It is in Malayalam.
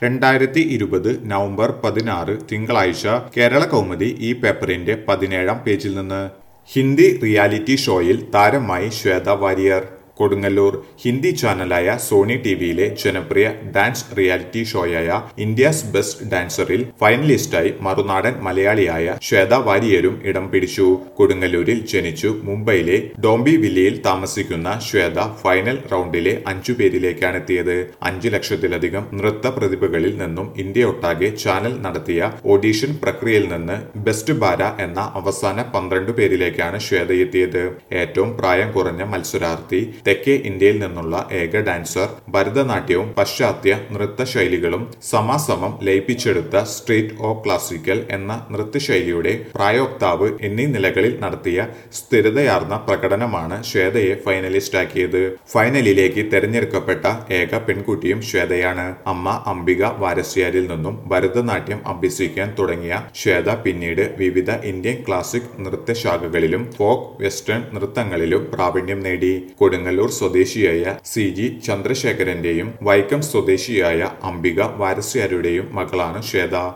രണ്ടായിരത്തി ഇരുപത് നവംബർ പതിനാറ് തിങ്കളാഴ്ച കേരള കൗമുദി ഈ പേപ്പറിന്റെ പതിനേഴാം പേജിൽ നിന്ന് ഹിന്ദി റിയാലിറ്റി ഷോയിൽ താരമായി ശ്വേത വാരിയർ കൊടുങ്ങല്ലൂർ ഹിന്ദി ചാനലായ സോണി ടിവിയിലെ ജനപ്രിയ ഡാൻസ് റിയാലിറ്റി ഷോയായ ഇന്ത്യാസ് ബെസ്റ്റ് ഡാൻസറിൽ ഫൈനലിസ്റ്റായി മറുനാടൻ മലയാളിയായ ശ്വേത വാരിയരും ഇടം പിടിച്ചു കൊടുങ്ങല്ലൂരിൽ ജനിച്ചു മുംബൈയിലെ ഡോംബി വില്ലയിൽ താമസിക്കുന്ന ശ്വേത ഫൈനൽ റൗണ്ടിലെ അഞ്ചു പേരിലേക്കാണ് എത്തിയത് അഞ്ചു ലക്ഷത്തിലധികം നൃത്ത പ്രതിഭകളിൽ നിന്നും ഇന്ത്യയൊട്ടാകെ ചാനൽ നടത്തിയ ഓഡീഷൻ പ്രക്രിയയിൽ നിന്ന് ബെസ്റ്റ് ബാര എന്ന അവസാന പന്ത്രണ്ട് പേരിലേക്കാണ് ശ്വേത എത്തിയത് ഏറ്റവും പ്രായം കുറഞ്ഞ മത്സരാർത്ഥി തെക്കേ ഇന്ത്യയിൽ നിന്നുള്ള ഏക ഡാൻസർ ഭരതനാട്യവും പാശ്ചാത്യ നൃത്തശൈലികളും സമാസമം ലയിപ്പിച്ചെടുത്ത സ്ട്രീറ്റ് ഓ ക്ലാസിക്കൽ എന്ന നൃത്തശൈലിയുടെ പ്രായോക്താവ് എന്നീ നിലകളിൽ നടത്തിയ സ്ഥിരതയാർന്ന പ്രകടനമാണ് ശ്വേതയെ ഫൈനലിസ്റ്റാക്കിയത് ഫൈനലിലേക്ക് തെരഞ്ഞെടുക്കപ്പെട്ട ഏക പെൺകുട്ടിയും ശ്വേതയാണ് അമ്മ അംബിക വാരസ്യാരിൽ നിന്നും ഭരതനാട്യം അഭ്യസിക്കാൻ തുടങ്ങിയ ശ്വേത പിന്നീട് വിവിധ ഇന്ത്യൻ ക്ലാസിക് നൃത്തശാഖകളിലും ഫോക്ക് വെസ്റ്റേൺ നൃത്തങ്ങളിലും പ്രാവീണ്യം നേടി കൊടുങ്ങല്ലൂർ സ്വദേശിയായ സി ജി ചന്ദ്രശേഖരന്റെയും വൈക്കം സ്വദേശിയായ അംബിക വാരസ്യാരുടെയും മകളാണ് ശ്വേത